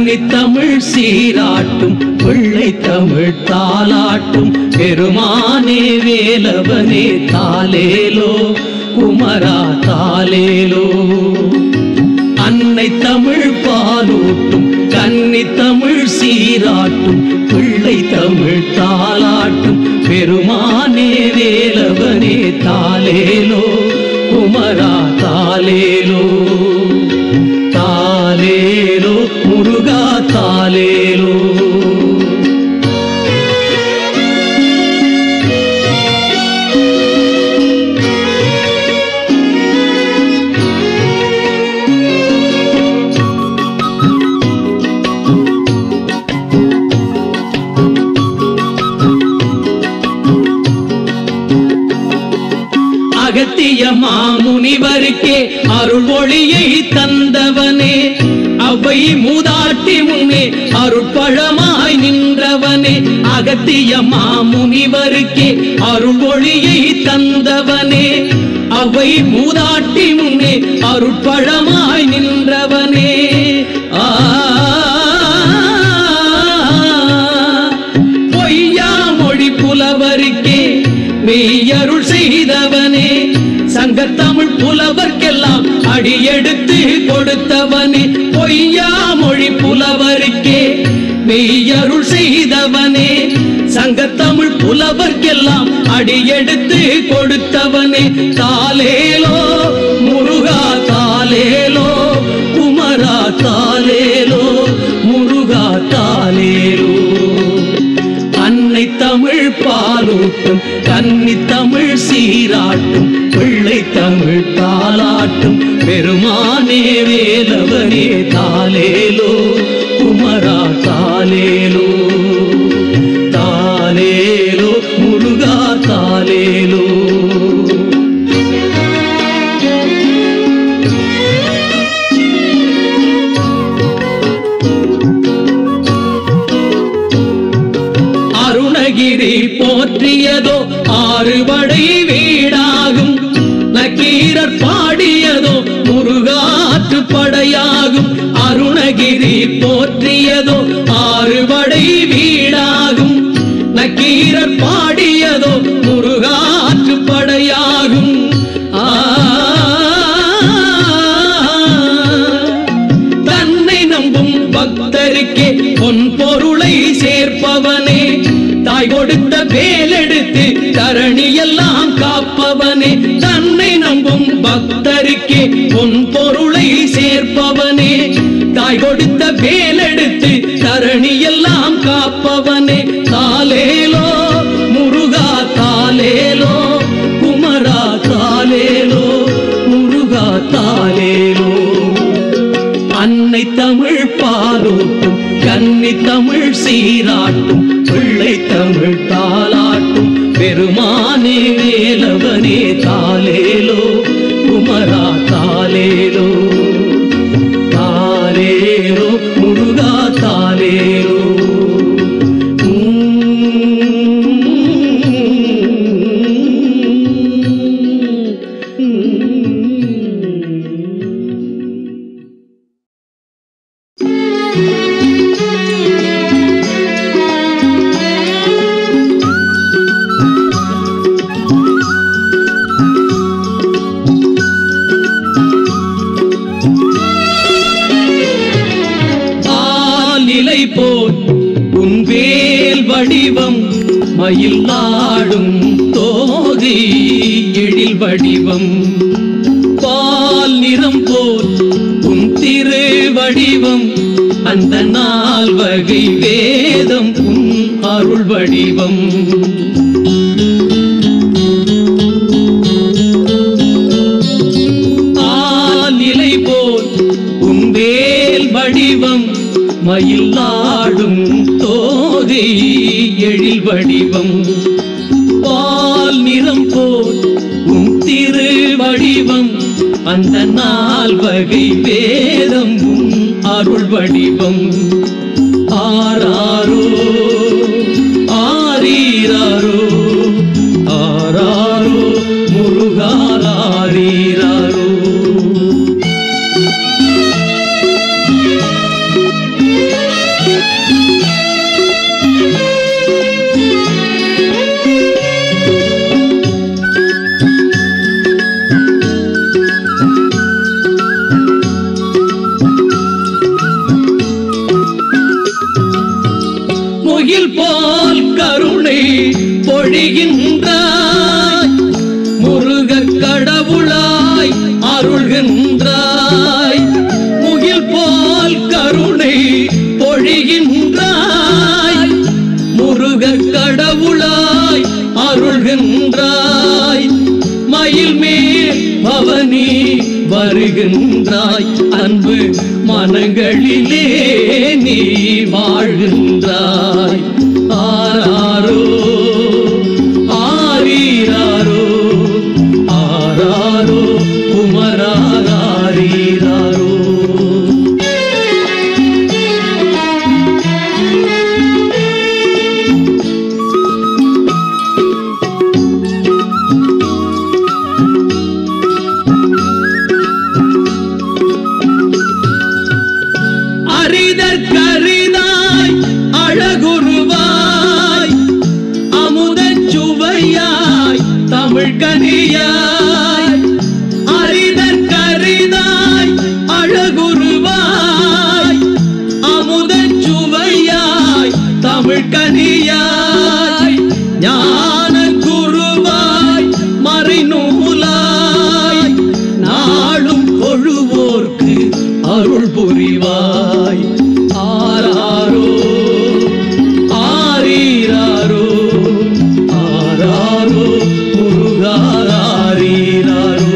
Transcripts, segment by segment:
கன்னி தமிழ் சீராட்டும் பிள்ளை தமிழ் தாலாட்டும் பெருமானே வேலவனே தாலேலோ குமரா தாலேலோ அன்னை தமிழ் பாலூட்டும் கன்னி தமிழ் சீராட்டும் பிள்ளை தமிழ் தாலாட்டும் பெருமானே வேலவனே தாலேலோ குமரா தாலேலோ தாலேலோ முருகா தாலேலோ அகத்திய மாமுனிவருக்கே அருள் ஒளியை தந்தவனே அவை மூதாட்டி முன்னே அருட்பழமாய் நின்றவனே அகத்திய மாமுனிவருக்கே அருள் ஒளியை தந்தவனே அவை மூதாட்டி முன்னே அருட்பழமாய் நின்றவனே ஆ பொய்யா மொழி புலவருக்கே மெய்யருள் செய்தவனே சங்கத்தமிழ் புலவர்க்கெல்லாம் அடியெடுத்து கொடுத்தவனே பொய்யா மொழி புலவருக்கே மெய்யருள் செய்தவனே சங்கத்தமிழ் புலவர்க்கெல்லாம் அடியெடுத்து கொடுத்தவனே தாலேலோ முருகா தாலேலோ குமரா தாலேலோ முருகா தாலேலோ அன்னை தமிழ் பாலூட்டும் கன்னி தமிழ் சீராட்டும் பிள்ளை தமிழ் தாலாட்டும் பெருமானே வேலவனே தாலேலோ குமரா தாலேலோ தாலேலோ முருகா தாலேலோ அருணகிரி போற்றியதோ ஆறுபடை வீடாகும் நக்கீரர் பாடியதோ முருகாற்று படையாகும் அருணகிரி போற்றியதோ ஆறுபடை வீடாகும் நக்கீரர் பாடியதோ முருகாற்று படையாகும் ஆ தன்னை நம்பும் பக்தருக்கே பொன் பொருளை சேர்ப்பவனே தாய் கொடுத்த வேலெடுத்து தரணி எல்லாம் காப்பவனே தன்னை நம்பும் பக்தருக்கே பொன் பொருளை சேர்ப்பவனே தாய் கொடுத்த வேலெடுத்து தரணி எல்லாம் காப்பவனே தாலேலோ முருகா தாலேலோ குமரா தாலேலோ முருகா தாலேலோ அன்னை தமிழ் பாலூட்டும் கன்னி தமிழ் சீராட்டும் பிள்ளை தமிழ் தாலாட்டும் பெருமானே வேலவனே தாலேலோ குமரா தாலேலோ தாலேலோ முருகா தாலேலோ ஆலிலை போல் உன் வேல் வடிவம் மயில் நாடும் தோதி எழில் வடிவம் பால் நிறம் போல் உன் திரு வடிவம் அந்த நால் வகை வேதம் உன் அருள் வடிவம் ஆலிலை போல் உன் வேல் வடிவம் மயில் நாடும் தோகை எழில் வடிவம் பால் நிறம் போல் உன் திரு வடிவம் அந்த நால் வகை வேதம் உன் அருள் வடிவம் ஆராரோ ஆரீராரோ ஆராரோ முருகாரீராரோ முகில் போல் கருணை பொழிகின்றாய் முருக கடவுளாய் அருள்கின்றாய் முகில் போல் கருணை பொழிகின்றாய் முருக கடவுளாய் அருள்கின்றாய் மயில் மேல் பவனி வருகின்றாய் அன்பு மனங்களிலே நீ வாழ்கின்றாய் ஆராரோ ஆரீராரோ ஆராரோ குமராரீராரோ அரிதற்கரிதாய் அழகுருவாய் அமுதச் சுவையாய் தமிழ் கனியாய் அரிதற்கரிதாய் அழகுருவாய் அமுதச் சுவையாய் தமிழ் கனியாய் ஞான குருவாய் மறைநூலாய் நாளும் தொழுவோர்க்கு அருள் புரிவாய் ஆராரோ ஆரீராரோ ஆராரோ முருகாரீராரோ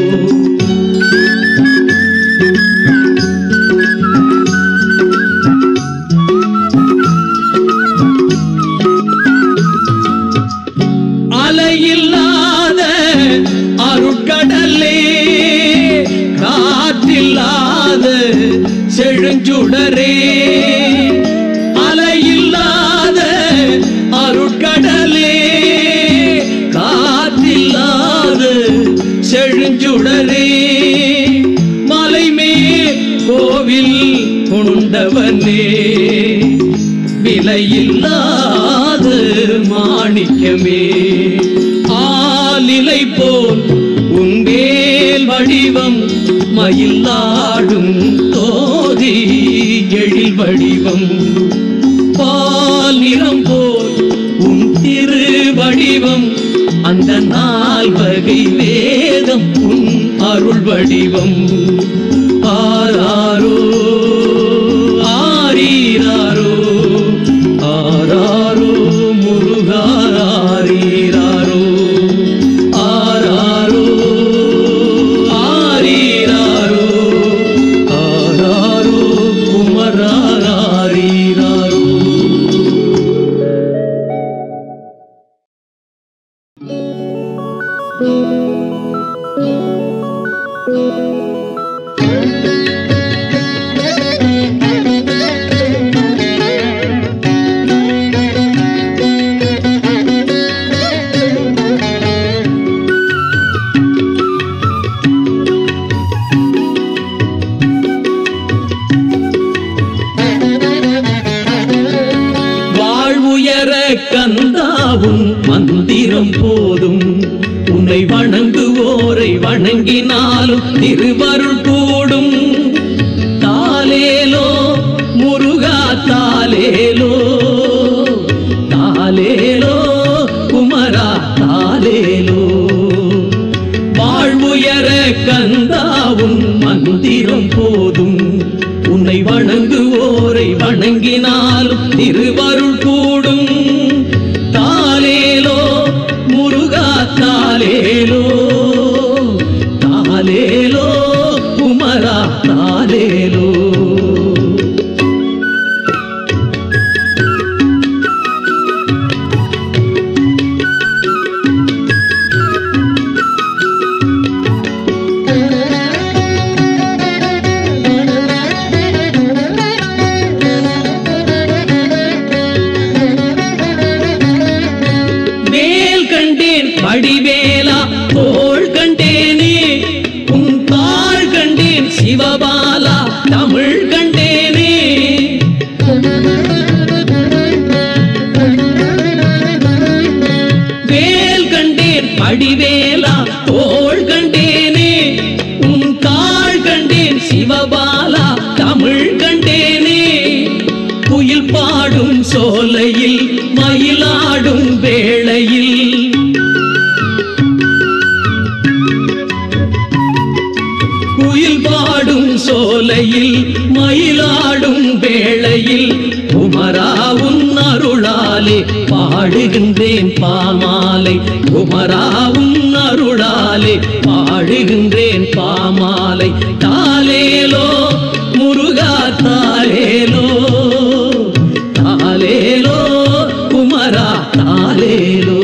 அலையில்லாத அருட்கடலே காற்றில்லாத செழுஞ்சுடரே அலையில்லாத அருட்கடலே காற்றில்லாத செழுஞ்சுடரே மலைமேல் கோவில் கொண்டவனே விலையில்லாத மாணிக்கமே ஆலிலை போல் உன்பேல் வடிவம் மயிலாடும் தோதி எழில் வடிவம் பால் நிறம் போல் உன் திரு வடிவம் அந்த நால் வகை வேதம் உன் அருள் வடிவம் ஆராரோ ஆரீராரோ ஆராரோ முருகாரீராரோ ஆராரோ ஆரீராரோ ஆராரோ குமராரீராரோ வாழ்வுயர கந்தாவும் மந்திரம் போதும் உன்னை வணங்குவோரை வணங்கினாலும் திருவருள் கூடும் தாலேலோ முருகா தாலேலோ தாலேலோ குமரா தாலேலோ வாழ்வுயர கந்தாவும் மந்திரம் போதும் உன்னை வணங்குவோரை வணங்கினாலும் திருவருள் கூடும் தாலேலோ முருகா தாலேலோ தாலேலோ குமரா தாலேலோ குயில் பாடும் சோலையில் மயிலாடும் வேளையில் குயில் பாடும் சோலையில் மயிலாடும் வேளையில் குமரா உன் அருளாலே பாடுகின்றேன் பாமாலை குமரா உன் அருளாலே பாடுகின்றேன் பாமாலை தாலேலோ முருகா தாலேலோ தாலேலோ குமரா தாலேலோ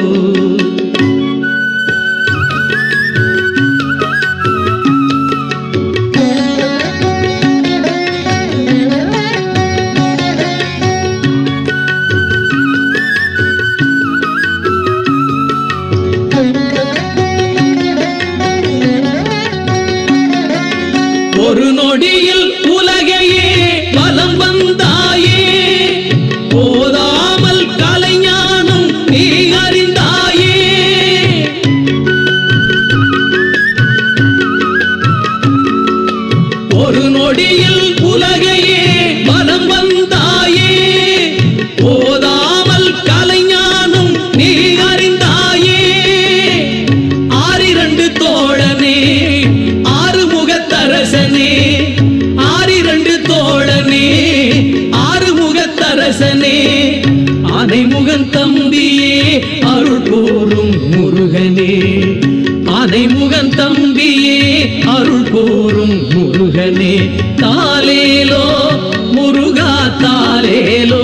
ஒரு நொடியில் உலகையே வலம் வந்தாயே போதாமல் கலைஞானம் நீ அறிந்தாயே ஒரு நொடியில் உலகையே வலம் வந்தாயே போதாமல் கலைஞானம் நீ அறிந்தாயே ஆறிரண்டு தோழனே ஆறு முகத்தரசனே ஆறிரண்டு தோழனே ஆறு முகத்தரசனே ஆனை முகன் தம்பியே அருள் கூறும் முருகனே ஆனை முகன் தம்பியே அருள் கூறும் முருகனே தாலேலோ முருகா தாலேலோ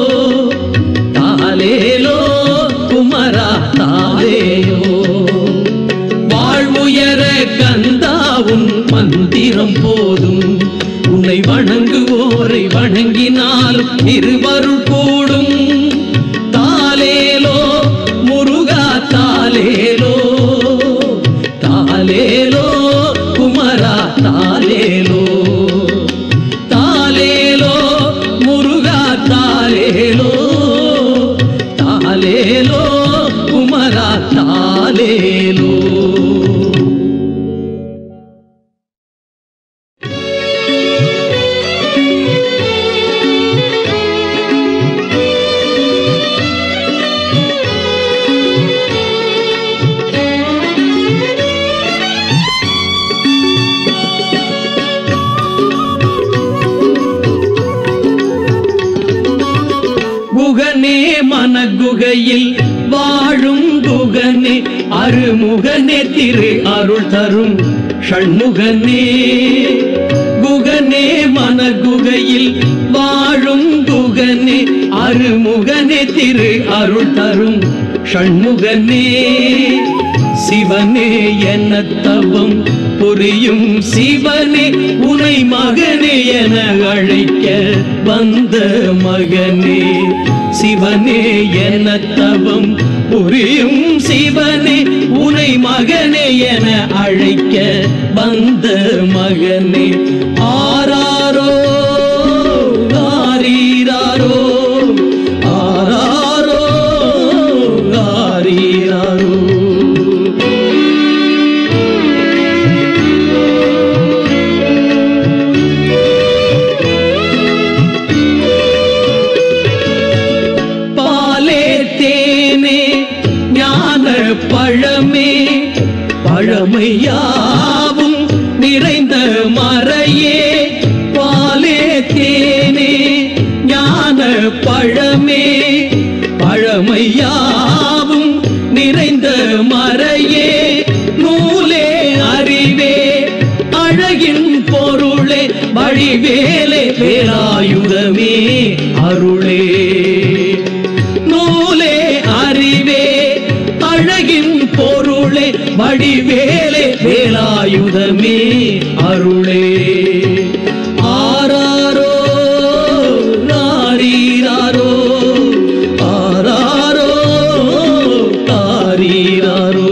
தாலேலோ குமரா தாலேலோ வாழ்வுயர கந்தாவும் மந்திரம் போதும் உன்னை வணங்குவோரை வணங்கினால் இருவருள் கூடும் தாலேலோ முருகா தாலேலோ தாலேலோ குமரா தாலேலோ தாலேலோ முருகா தாலேலோ தாலேலோ குமரா தாலேலோ குகனே மனகுகையில் வாழும் குகனே அருமுகனே திரு அருள் தரும் ஷண்முகனே குகனே மனகுகையில் வாழும் குகனே அருமுகனே திரு அருள் தரும் ஷண்முகனே சிவனே என தவம் புரியும் சிவனே உனை மகனே என அழைக்க வந்த மகனே சிவனே என தவம் புரியும் சிவனே உனை மகனே என அழைக்க வந்த மகனே ஆராரோ ஆரீராரோ ஆராரோ ஆரீராரோ பாலே தேனே ஞான பழமே பழமையாவும் நிறைந்த மறையே பாலே தேனே ஞான பழமே பழமையாவும் நிறைந்த மறையே நூலே அறிவே அழகின் பொருளே வழிவேலே வேலாயுதமே அருளே நூலே அறிவே அழகின் பொருளே வடிவேலே வேலாயுதமே அருளே ஆராரோ நாரீராரோ ஆராரோ தாரீராரோ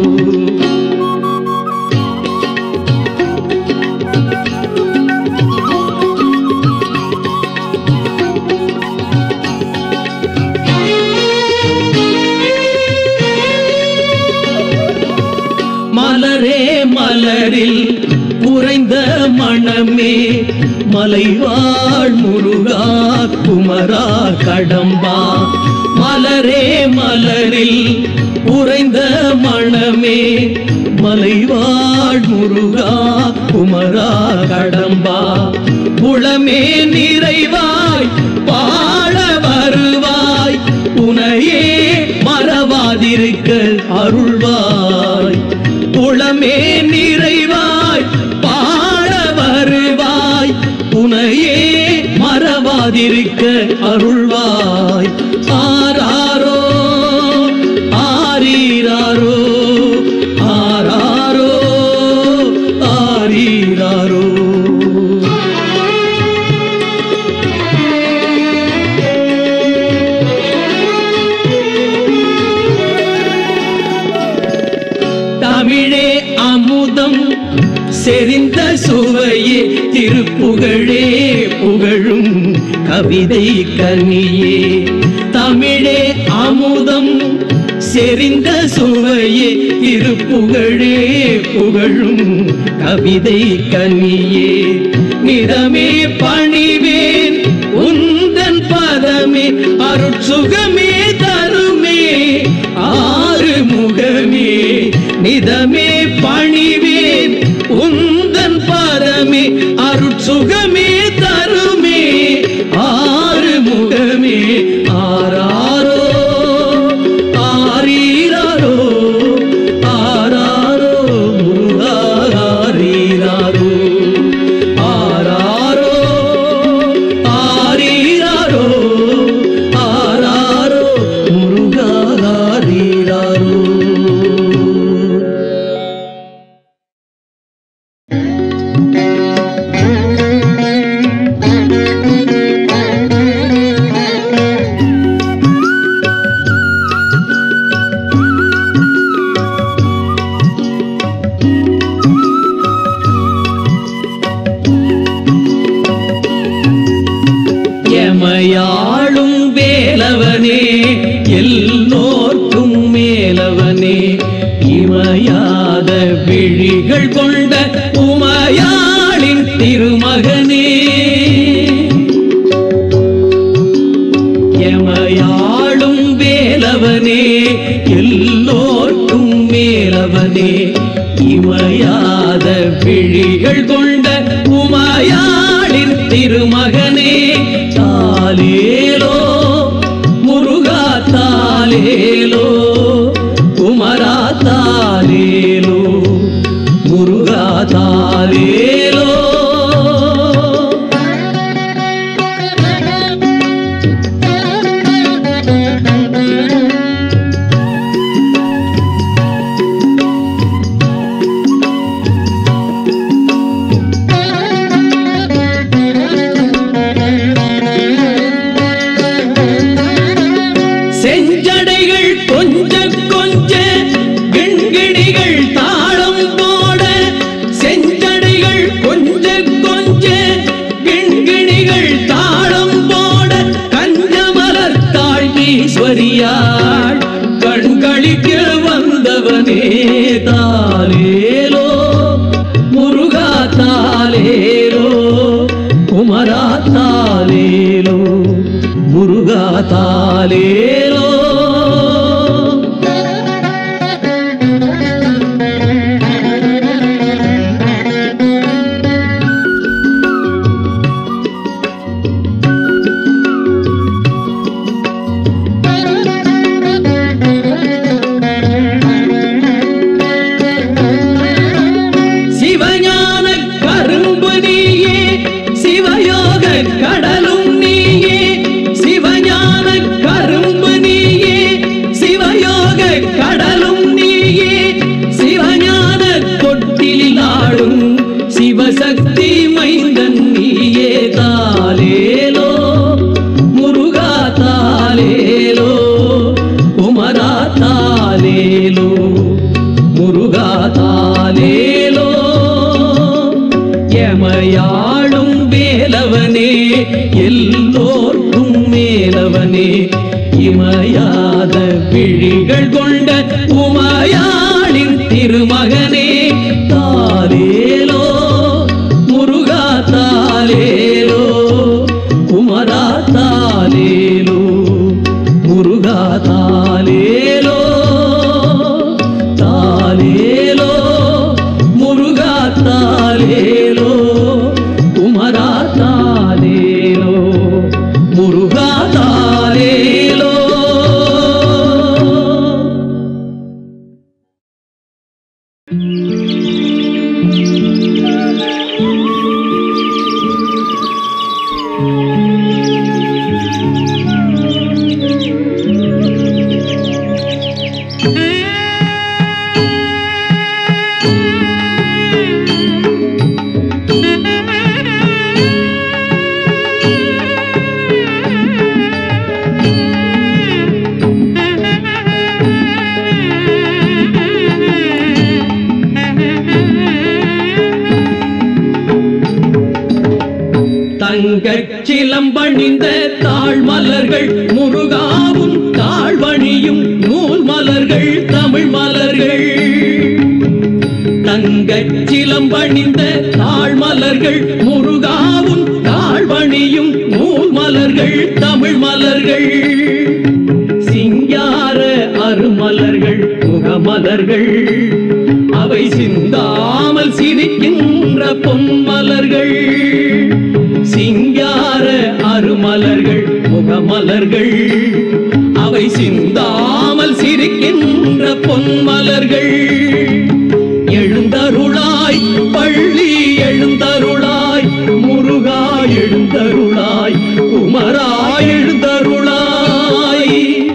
மலரே மலரில் உறைந்த மணமே மலைவாழ் முருகா குமரா கடம்பா மலரே மலரில் உறைந்த மணமே மலைவாழ் முருகா குமரா கடம்பா புலமே நிறைவாய் பாட வருவாய் உனையே மறவாதிருக்க அருள்வாய் புலமே நிறைவாய் பாட வருவாய் உனையே மறவாதிருக்க அருள்வாய் ஆராரோ ஆரீராரோ ஆராரோ ஆரீராரோ தமிழே அமுதம் செறிந்த சுவையே திருப்புகழே புகழும் கவிதை கனியே தமிழே அமுதம் செறிந்த சுவையே திருப்புகழே புகழும் கவிதை கனியே நிறமே பணிவேன் உந்தன் பதமே அருட்சுகமே தருமே ஆறு முகமே நிதமே பணிவேன் உந்தன் பதமே அருட்சுகமே தருமே ஆறு முகமே ஆராரோ ஆரீராரோ ஆராரோ முருகா ஆரீராரோ ஆராரோ ஆரீராரோ ஆராரோ முருகா ஆரீராரோ எமையாளும் வேலவனே எல்லோர்க்கும் மேலவனே இமையாத விழிகள் கொண்ட உமையாளின் திருமகனே எமையாளும் வேலவனே எல்லோர்க்கும் மேலவனே இமையாத விழிகள் கொண்ட உமையாளின் திருமகனே தாலேலோ முருகா தாலேலோ குமரா தாலேலோ முருகா தாலேலோ செஞ்சடைகள் கொஞ்ச கொஞ்ச கிண்கிணிகள் தாளம் போட செஞ்சடைகள் கொஞ்ச கொஞ்ச கிண்கிணிகள் தாளம் போட கஞ்சமலர் தாழ்வீஸ்வரியாள் கண்களிக்க வந்தவனே தாலேலோ முருகா தாலேலோ குமரா தாலேலோ முருகா தாலேலோ சிவஞான கரும்பு நீயே சிவயோக கடலும் நீயே சிவஞான கரும்பு நீயே சிவயோக கடலும் நீயே சிவஞான தொட்டில் ஆடும் சிவசக்தி மைந்தன் நீயே தாலேலோ முருகா தாலேலோ குமரா தாலேலோ முருகா தாலேலோ எமையாளும் வேலவனே எல்லோர்க்கும் மேலவனே இமையாத விழிகள் கொண்ட உமையாளின் திருமகனே தாலேலோ முருகா தாலேலோ குமரா தாலேலோ முருகா தாலேலோ தாலேலோ முருகா தாலேலோ குமரா தாலேலோ முருகா தாலேலோ தங்கச் சிலம்பணிந்த தாழ் மலர்கள் முருகாவும் தாழ்வணியும் நூல் மலர்கள் தமிழ் மலர்கள் தங்கச் சிலம்பணிந்த தாழ் மலர்கள் முருகாவும் தாழ்வணியும் நூல் மலர்கள் தமிழ் மலர்கள் சிங்கார அருமலர்கள் முகமலர்கள் அவை சிந்தாமல் சிரிக்கின்ற பொன்மலர்கள் சிங்கார அருமலர்கள் முகமலர்கள் அவை சிந்தாமல் சிரிக்கின்ற பொன்மலர்கள் எழுந்தருளாய் பள்ளி எழுந்தருளாய் முருகா எழுந்தருளாய் குமரா எழுந்தருளாய்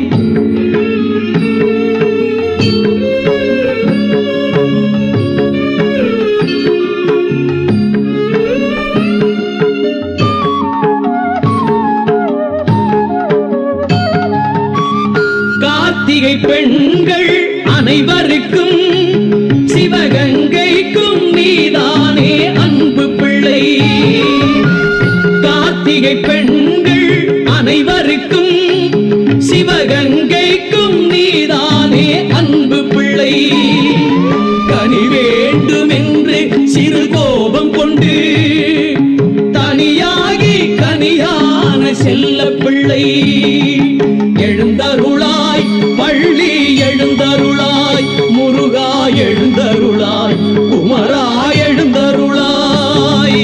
கார்த்திகை பெண்கள் அனைவருக்கும் சிவகங்கைக்கும் நீதானே அன்பு பிள்ளை கார்த்திகை பெண்கள் அனைவருக்கும் சிவகங்கைக்கும் நீதானே அன்பு பிள்ளை கனி வேண்டுமென்று சிறு கோபம் கொண்டு தனியாகி கனியான செல்ல பிள்ளை எழுந்தருளாய் பள்ளி எழுந்தருளாய் முருகா எழுந்தருளாய் குமரா எழுந்தருளாய்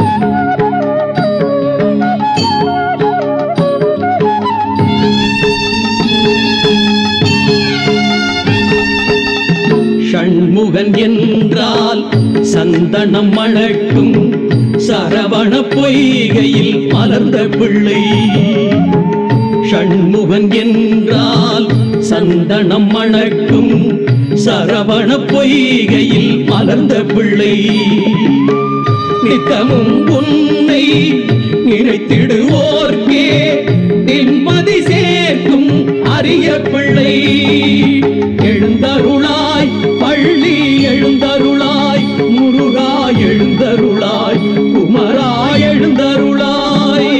ஷண்முகன் என்றால் சந்தனம் மணக்கும் சரவண பொய்கையில் மலர்ந்த பிள்ளை ஷண்முகன் என்றால் சந்தனம் மணக்கும் சரவண பொய்கையில் மலர்ந்த பிள்ளை நித்தமும் உன்னை நினைத்திடுவோர்க்கே நிம்மதி சேர்க்கும் அரிய பிள்ளை எழுந்தருளாய் பள்ளி எழுந்தருளாய் முருகா எழுந்தருளாய் குமரா எழுந்தருளாய்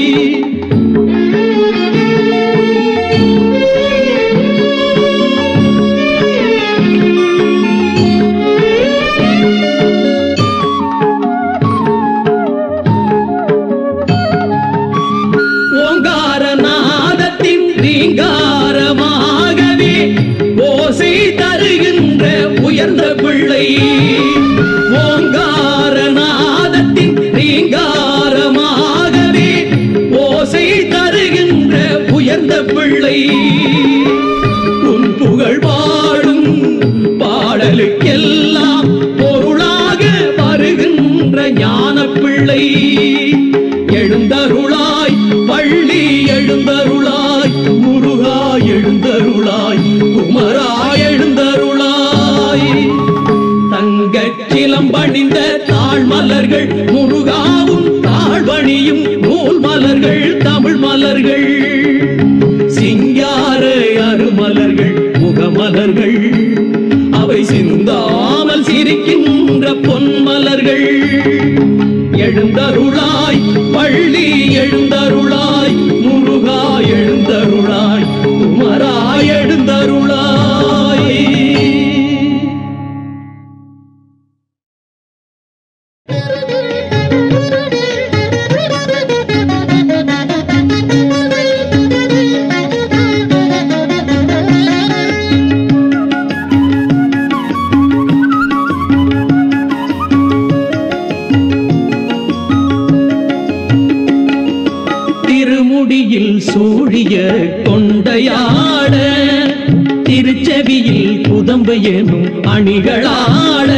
ஓங்கார நாதத்தின் ரீங்காரமாகவே ஓசை தருகின்ற உயர்ந்த பிள்ளை ஓங்கார நாதத்தின் ரீங்காரமாகவே ஓசை தருகின்ற உயர்ந்த பிள்ளை உன் புகழ் பாடும் பாடலுக்கெல்லாம் பொருளாக வருகின்ற ஞான பிள்ளை எழுந்தருளாய் பள்ளி எழுந்தருளாய் முருகா எழுந்தருளாய் குமரா எழுந்தருளாய் தங்கச் சிலம்பணிந்த தாழ் மலர்கள் முருகாவும் தாழ்வணியும் நூல் மலர்கள் தமிழ் மலர்கள் சிங்கார அருமலர்கள் முகமலர்கள் அவை சிந்தாமல் சிரிக்கின்ற பொன்மலர்கள் எழுந்தருளாய் பள்ளி எழுந்தருளாய் முருகா எழுந்தருளாய் குமரா எழுந்தருளாய் Thank you. சூழிய கொண்டையாட திருச்செவியில் புதம்பு எனும் அணிகளாட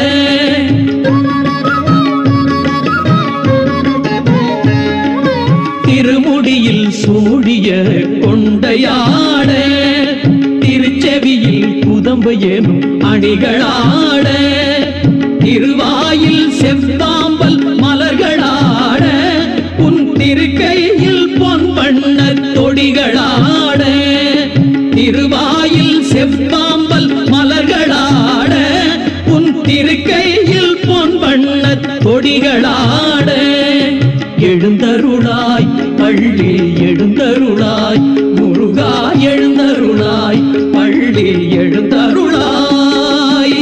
திருமுடியில் சூழிய கொண்டையாட திருச்செவியில் புதம்பு எனும் அணிகளாட திருவாயில் செவ்வாம்பல் மலர்களாட உன் திருக்கையில் பொன் வண்ண தொடிகளாட திருவாயில் செவ்வாம்பல் மலர்களாட உன் திருக்கையில் பொன் வண்ண கொடிகளாட எழுந்தருளாய் பள்ளி எழுந்தருளாய் முருகா எழுந்தருளாய் பள்ளி எழுந்தருளாய்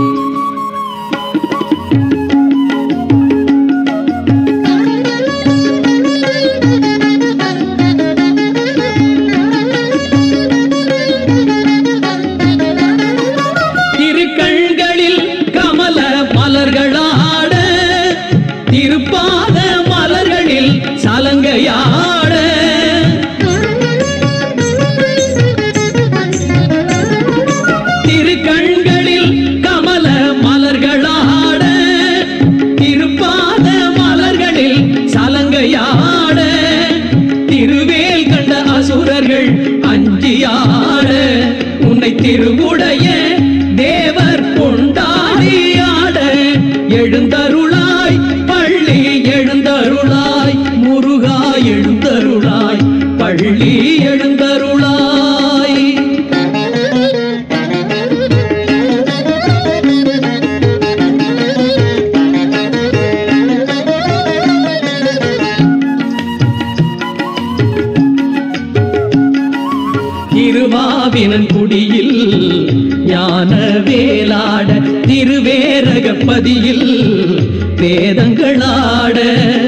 திருக்கண்களில் கமல மலர்களாட திருப்பாத மலர்களில் சலங்கையாட திருக்கண்களில் கமல மலர்களாட திருப்பாத மலர்களில் சலங்கையாட திருவேல் கண்ட அசுரர்கள் அஞ்சியாட உன்னை திருவுடைய தேவர் கொண்டாடியாட எழுந்தருளாய் பள்ளி எழுந்தருளாய் முருகா எழுந்தருளாய் பள்ளி எழுந்தருளாய் திருவாவினன் குடியில் ஞான வேலாட திருவேரகப்பதியில் வேதங்களாட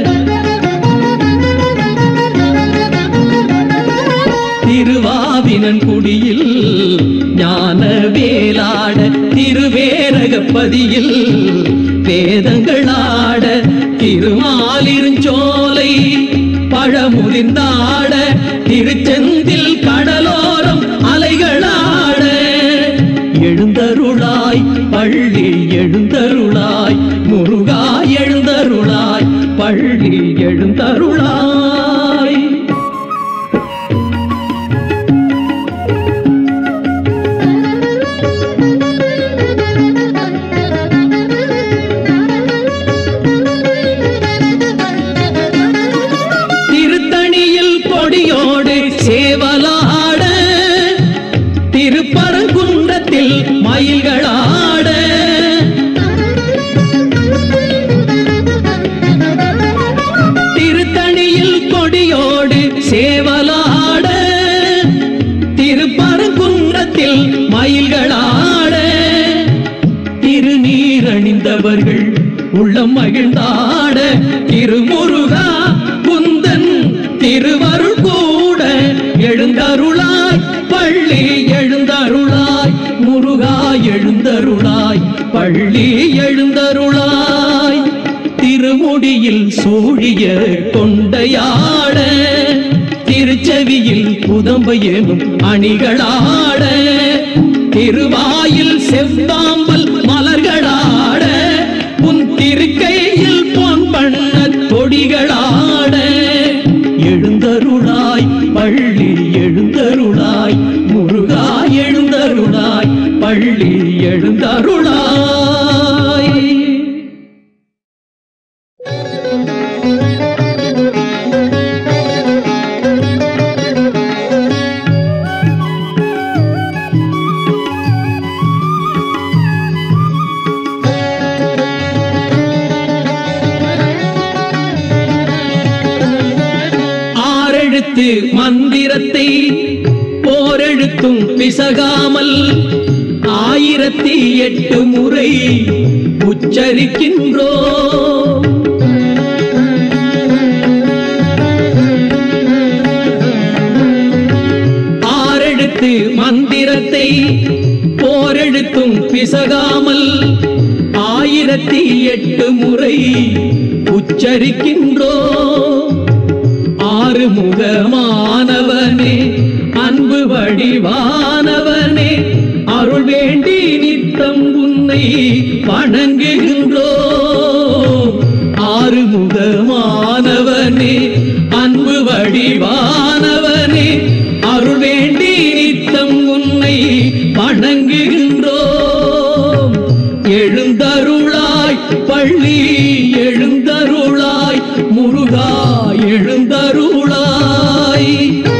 திருவாவினன் குடியில் ஞான வேலாட திருவேரகப்பதியில் வேதங்களாட திருமாலிருஞ்சோலை பழமுதிர்ந்தாட திருச்செந்தில் கடலோரம் அலைகளாட எழுந்தருளாய் பள்ளி எழுந்தருளாய் முருகா எழுந்தருளாய் பள்ளி எழுந்தருளாய் திருத்தணியில் கொடியோடு சேவலாட திருப்பரங்குன்றத்தில் மயில்களாட திருத்தணியில் கொடியோடு சேவலாட திருப்பரங்குன்றத்தில் மயில்களாட திருநீரணிந்தவர்கள் உள்ளம் மகிழ்ந்தாட திருமுருகா குந்தன் திருவருள் கூட எழுந்தருளாய் பள்ளி எழுந்தருளாய் முருகா எழுந்தருளாய் பள்ளி எழுந்தருளாய் திருமுடியில் சூழிய கொண்டையாட திருச்செவியில் புதம்பு எனும் அணிகளாட திருவாயில் செவ்வாம்பல் மலர்களாட உன் திருக்கையில் பொன் வண்ண கொடிகளாட எழுந்தருளாய் பள்ளி எழுந்தருளாய் முருகா எழுந்தருளாய் பள்ளி எழுந்தருளாய் ஆறெழுத்து மந்திரத்தை போரெழுத்தும் பிசகாமல் ஆயிரத்தி எட்டு முறை உச்சரிக்கின்றோ ஆறெழுத்து மந்திரத்தை போரெழுத்தும் பிசகாமல் ஆயிரத்தி எட்டு முறை உச்சரிக்கின்றோ ஆறு அருமுகமானவனே அன்பு வடிவானவனே அருள் வேண்டி நித்தம் உன்னை வணங்குகின்றோம் ஆறுமுகமானவனே அன்பு வடிவானவனே அருள் வேண்டி நித்தம் உன்னை வணங்குகின்றோம் எழுந்தருளாய் பள்ளி எழுந்தருளாய் முருகா எழுந்தருளாய்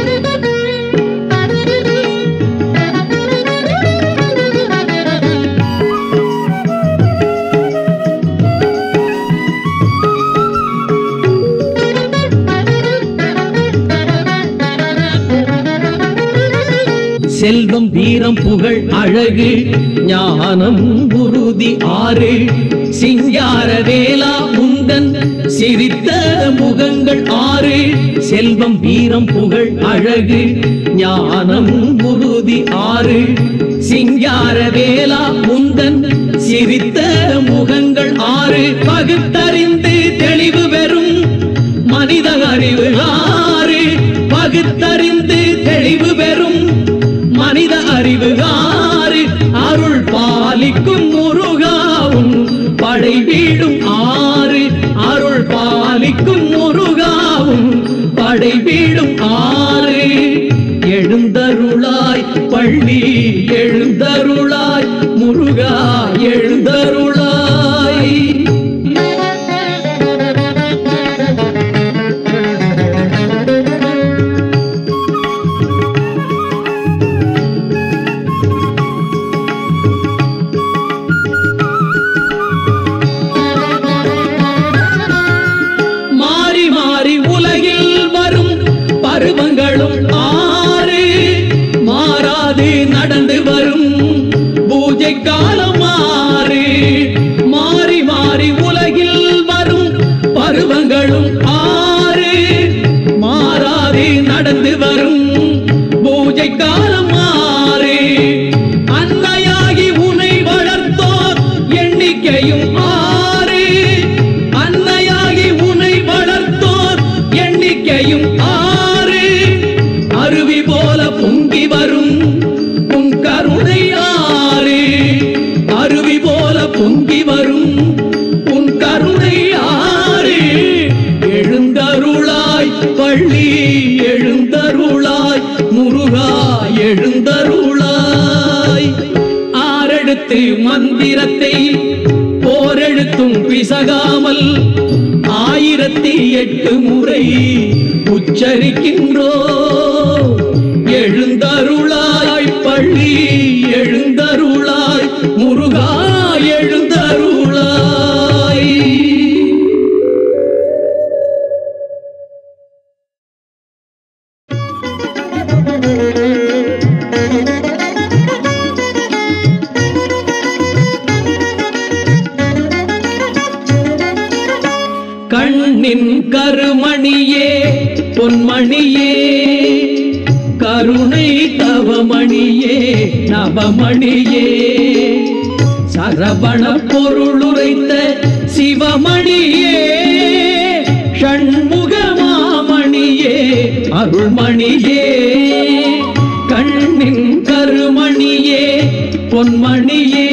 செல்வம் வீரம் புகழ் அழகு ஞானம் உறுதி ஆறு சிங்கார வேலா முந்தன் சிரித்த முகங்கள் ஆறு செல்வம் வீரம் புகழ் அழகு ஞானம் உறுதி ஆறு சிங்கார வேலா முந்தன் சிரித்த முகங்கள் ஆறு பகுத்தறிந்து தெளிவு பெறும் மனித அறிவு ஆறு பகுத்தறிந்து தெளிவு பெறும் மனித அறிவு ஆறு அருள் பாலிக்கும் முருகாவும் படை வீடும் ஆறு அருள் பாலிக்கும் முருகாவும் படை வீடும் ஆறு எழுந்தருளாய் பள்ளி எழுந்தருளாய் முருகா எழுந்தருளாய் மாறி மாறி உலகில் வரும் பருவங்களும் ஆறு மாறாது நடந்து வரும் பூஜை காலம் ஆறு மாறி மாறி உலகில் வரும் பருவங்களும் ஆறு மாறாது நடந்து வரும் பூஜை காலம் ஆறு அன்னையாகி உனை வளர்த்தோர் எண்ணிக்கையும் ஆறு அன்னையாகி உனை வளர்த்தோர் எண்ணிக்கையும் ஆறு அருவி போல பொங்கி வரும் உன் கருணை ஆறு அருவி போல பொங்கி வரும் உன் கருணை ஆறு எழுந்தருளாய் பள்ளி எழுந்தருளாய் முருகா எழுந்தருளாய் ஆரெடுத்து மந்திரத்தை போரெழுத்தும் பிசகாமல் ஆயிரத்தி எட்டு முறை உச்சரிக்கின்றோ எழுந்தருளாய் பள்ளி எழுந்தருளாய் முருகா எழுந்தருளாய் கண்ணின் கருமணியே பொன்மணியே கருணை தவமணியே நவமணியே சரவண பொருளுரைத்த சிவமணியே ஷண்முகமாமணியே அருள்மணியே கண்ணின் கருமணியே பொன்மணியே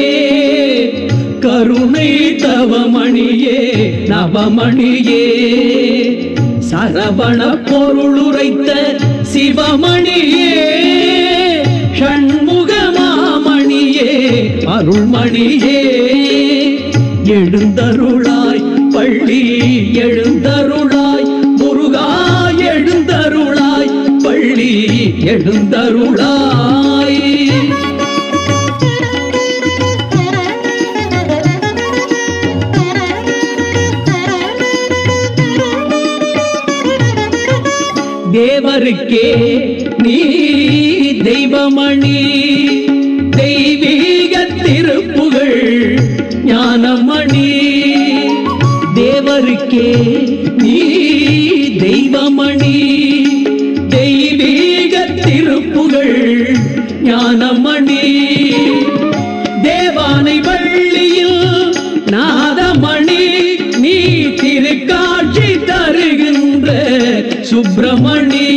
கருணை தவமணியே நவமணியே சரவண பொருளுரைத்த சிவமணியே ஷண்முகமாமணியே அருள்மணியே எழுந்தருளாய் பள்ளி எழுந்தருளாய் முருகா எழுந்தருளாய் பள்ளி எழுந்தருளாய் தேவருக்கே நீ தெய்வமணி தெய்வீக திருப்புகழ் ஞானமணி தேவருக்கே நீ தெய்வமணி தெய்வீக திருப்புகழ் ஞானமணி தேவானை வள்ளியில் நாதமணி நீ திருக்காட்சி தருகின்ற சுப்பிரமணிய சுப்பிரமணி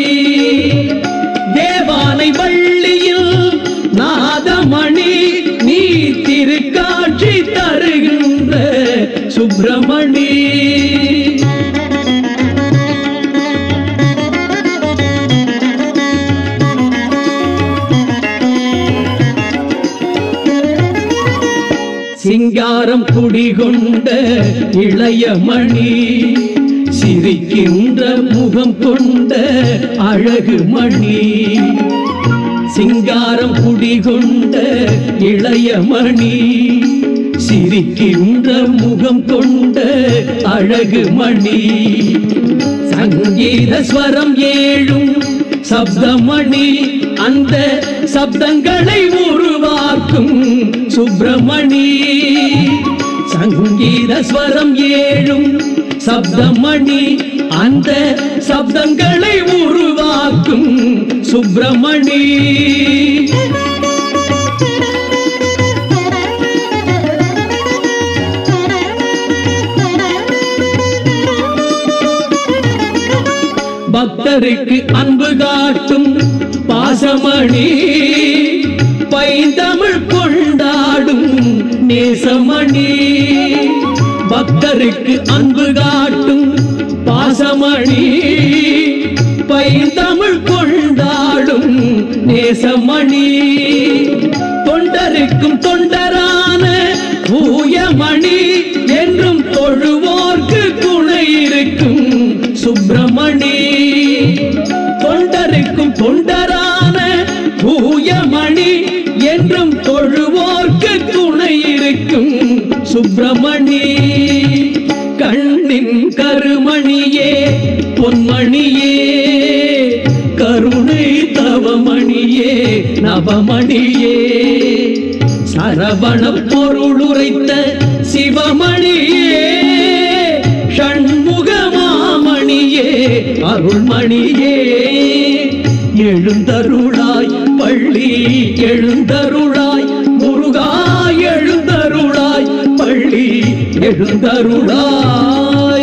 தேவானை வள்ளியில் நாதமணி நீ திருக்காட்சி தருகின்ற சுப்பிரமணி சிங்காரம் குடிகொண்ட இளையமணி சிரிக்கின்ற முகம் கொண்ட அழகு மணி சிங்காரம் குடிகொண்ட இளையமணி சிரிக்கின்ற முகம் கொண்ட அழகு மணி சங்கீத ஸ்வரம் ஏழும் சப்தமணி அந்த சப்தங்களை உருவாக்கும் சுப்பிரமணி சங்கீத ஸ்வரம் ஏழும் சப்தமணி அந்த சப்தங்களை உருவாக்கும் சுப்பிரமணி பக்தருக்கு அன்பு காட்டும் பாசமணி பைந்தமிழ் கொண்டாடும் நேசமணி பக்தருக்கு அன்பு காட்டும் பாசமணி பைந்தமிழ் கொண்டாடும் நேசமணி தொண்டருக்கும் தொண்டரான பூயமணி என்றும் தொழுவோர்க்கு துணை இருக்கும் சுப்பிரமணி தொண்டருக்கும் தொண்டரான பூயமணி என்றும் தொழுவோர்க்கு துணை இருக்கும் சுப்பிரமணி கண்ணின் கருமணியே பொன்மணியே கருணை தவமணியே நவமணியே சரவண பொருளுரைத்த சிவமணியே ஷண்முகமாமணியே அருள்மணியே எழுந்தருளாய் பள்ளி எழுந்தருளாய் முருகா எழுந்தருளாய் பள்ளி எழுந்தருளாய்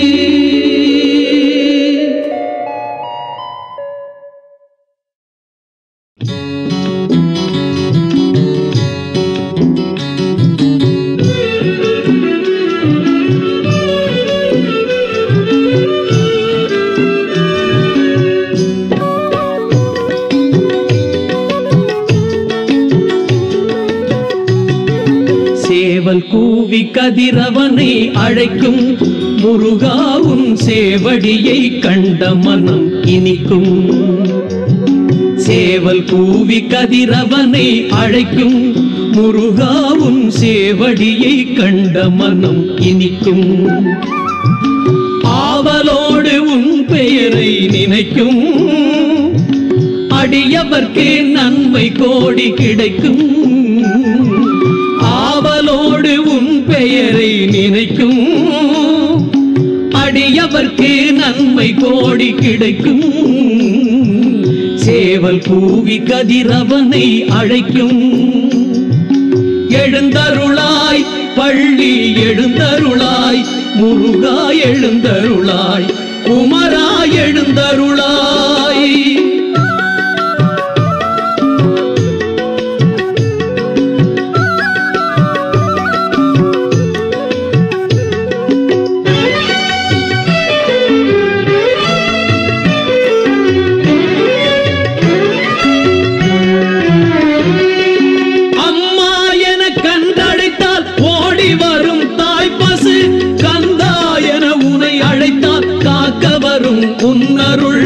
சேவல் கூவி கதிரவனை அழைக்கும் முருகாவும் சேவடியை கண்ட மனம் இனிக்கும் சேவல் கூவி கதிரவனை அழைக்கும் முருகாவும் சேவடியை கண்ட மனம் இனிக்கும் ஆவலோடு உன் பெயரை நினைக்கும் அடியவர்க்கு நன்மை கோடி கிடைக்கும் ஆவலோடு உன் பெயரை நினைக்கும் அடியவர்க்கு நன்மை கோடி கிடைக்கும் சேவல் கூவி கதிரவனை அழைக்கும் எழுந்தருளாய் பள்ளி எழுந்தருளாய் முருகா எழுந்தருளாய் குமரா எழுந்தருளாய் அம்மா என கண்டழைத்தால் ஓடி வரும் தாய் பசு கந்தா என உனை அழைத்தால் காக்க வரும் உன்னருள்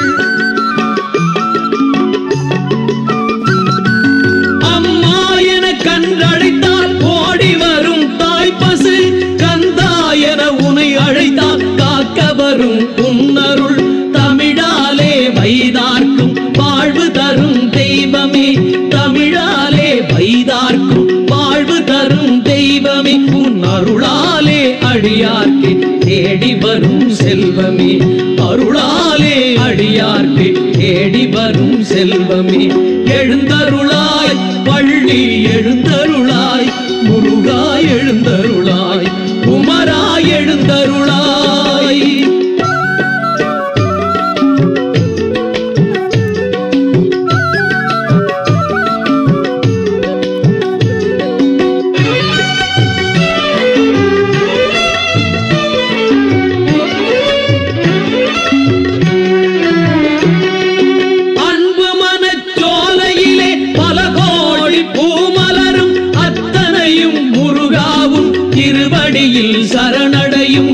அம்மா என கண்டழைத்தால் ஓடி வரும் தாய் பசு கந்தா என உனை அழைத்தால் காக்க வரும் உன்னருள் தமிழாலே வைதார்க்கும் வாழ்வு தரும் தெய்வமே தமிழாலே வைதார்க்கும் வாழ்வு தரும் தெய்வமே உன் அருளாலே அடியார்க்கு தேடி வரும் செல்வமே அருளாலே அடியார்க்கு தேடி வரும் செல்வமே எழுந்தருளாய் பள்ளி எழுந்தருளாய் முருகா எழுந்தருளாய் குமரா எழுந்தருளாய் சேவடியில் சரணடையும்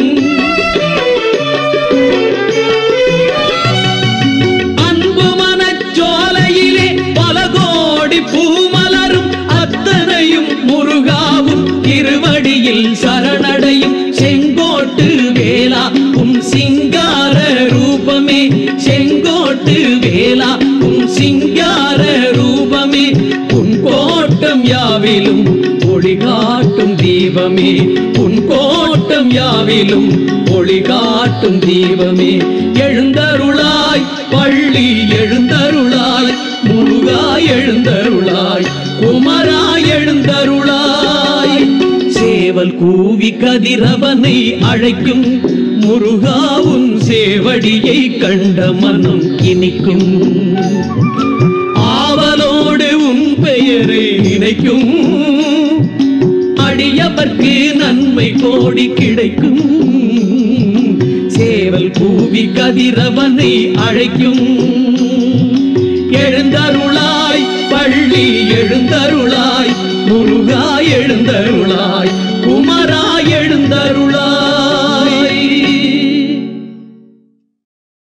அன்பு மனச்சோலையிலே பல கோடி பூமலரும் அத்தனையும் முருகாவும் திருவடியில் சரணடையும் செங்கோட்டு வேளா உம் சிங்கார ரூபமே செங்கோட்டு வேளா உம் சிங்கார ரூபமே உன் கோட்டம் யாவிலும் ஒளி காட்டும் தீபமே உன் கோட்டம் யாவிலும் ஒளி காட்டும் தீபமே எழுந்தருளாய் பள்ளி எழுந்தருளாய் முருகா எழுந்தருளாய் குமரா எழுந்தருளாய் சேவல் கூவி கதிரவனை அழைக்கும் முருகாவும் சேவடியை கண்ட மனம் இனிக்கும் ஆவலோடு உன் பெயரை நினைக்கும் அடியவர்க்கு நன்மை கோடி கிடைக்கும் சேவல் கூவி கதிரவனை அழைக்கும் எழுந்தருளாய் பள்ளி எழுந்தருளாய் முருகா எழுந்தருளாய் குமரா எழுந்தருளாய்